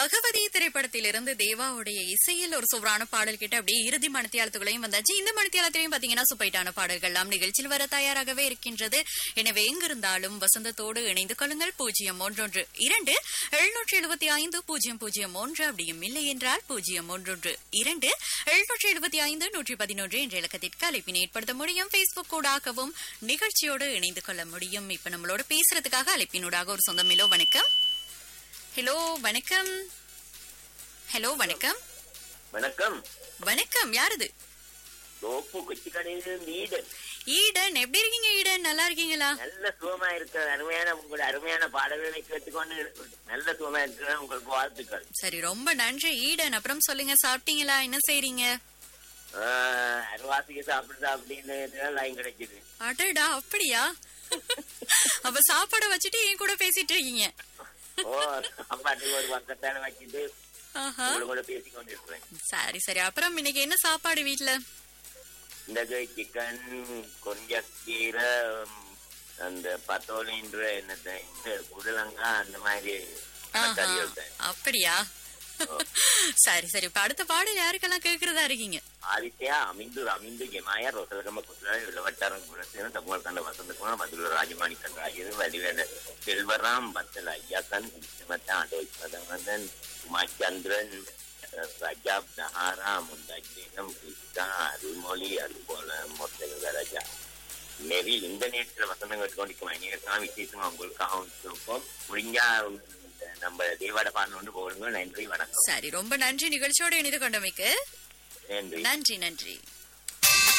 பகவதி திரைப்படத்திலிருந்து தேவாவுடைய இசையில் ஒரு சூப்பரான பாடல் கிட்ட அப்படியே இறுதி மணித்தியாலத்துகளையும் வந்தாச்சு இந்த மணித்தியாலத்திலையும் பாத்தீங்கன்னா சுப்பைட்டான பாடல்கள்லாம் நிகழ்ச்சியில் வர தயாராகவே இருக்கின்றது எனவே எங்கிருந்தாலும் வசந்தத்தோடு இணைந்து கொள்ளுங்கள் பூஜ்ஜியம் ஒன்றொன்று இரண்டு எழுநூற்றி எழுபத்தி ஐந்து பூஜ்ஜியம் பூஜ்ஜியம் ஒன்று அப்படியும் இல்லை என்றால் பூஜ்ஜியம் ஒன்றொன்று இரண்டு எழுநூற்றி எழுபத்தி ஐந்து நூற்றி பதினொன்று என்ற இலக்கத்திற்கு அழைப்பினை ஏற்படுத்த முடியும் பேஸ்புக் கூடாகவும் நிகழ்ச்சியோடு இணைந்து கொள்ள முடியும் இப்ப நம்மளோட பேசுறதுக்காக அழைப்பினூடாக ஒரு சொந்தமிலோ வணக்கம் ஹலோ வணக்கம் ஹலோ வணக்கம் வணக்கம் வணக்கம் யாருது தோப்பு கொச்சி கடையில் ஈடன் ஈடன் எப்படி இருக்கீங்க ஈடன் நல்லா இருக்கீங்களா நல்ல சுகமா இருக்கிற அருமையான உங்களோட அருமையான பாடல்களை கேட்டுக்கொண்டு நல்ல சுகமா இருக்கிற உங்களுக்கு வாழ்த்துக்கள் சரி ரொம்ப நன்றி ஈடன் அப்புறம் சொல்லுங்க சாப்பிட்டீங்களா என்ன செய்றீங்க ஆஹ், அருவாசிக்கு சாப்பிடுதா அப்படின்னு லைன் கிடைக்குது அடடா அப்படியா அப்ப சாப்பாடு வச்சுட்டு என் கூட பேசிட்டு இருக்கீங்க ஓ சாப்பாட்டுக்கு ஒரு பக்கத்தான வச்சுட்டு ஆஹா உங்களோட கூட பேசி கொண்டிருக்கிறேன் சரி சரி அப்புறம் இன்னைக்கு என்ன சாப்பாடு வீட்ல இந்த சிக்கன் கொஞ்சம் கீரை உம், அந்த பத்தோலின்ற என்னது இந்த உருளங்கா அந்த மாதிரி ஆஹா கறிகள் தான். அப்படியா சரி சரி இப்ப அடுத்த பாடல் யாருக்கெல்லாம் கேக்குறதா இருக்கீங்க ಆದಿತ್ಯ ಅಮಿಂದು ಅಮಿಂದು ಗೆಮಾಯ ರೋಸಲಗಮ್ಮ ಕುಸಲ ವಿಳವಟ್ಟಾರ ಗುಣಸೇನ ತಮ್ಮಳ ಕಂಡ ವಸಂತ ಕುಮಾರ್ ಮಧುರ ರಾಜಮಾಣಿ ಕಂಡ್ರಾಜರು ವಡಿವೇಡ செல்வராம் பத்தல் ஐயாக்கன் மத்த ஆட்டோ மதன் உமாச்சந்திரன் ரஜாப் நஹாரா முந்தாஜ் பேகம் கிருஷ்ணா அருள்மொழி அதுபோல மொத்தல் வரஜா மேபி இந்த நேரத்தில் வசந்தம் கட்டுக்கொண்டிருக்கும் அநேகத்தான் விசேஷமா உங்களுக்காகவும் இருக்கும் முடிஞ்சா இந்த நம்ம தேவாட பாடல் ஒன்று போடுங்க நன்றி வணக்கம் சரி ரொம்ப நன்றி நிகழ்ச்சியோடு இணைந்து கொண்டமைக்கு நன்றி நன்றி நன்றி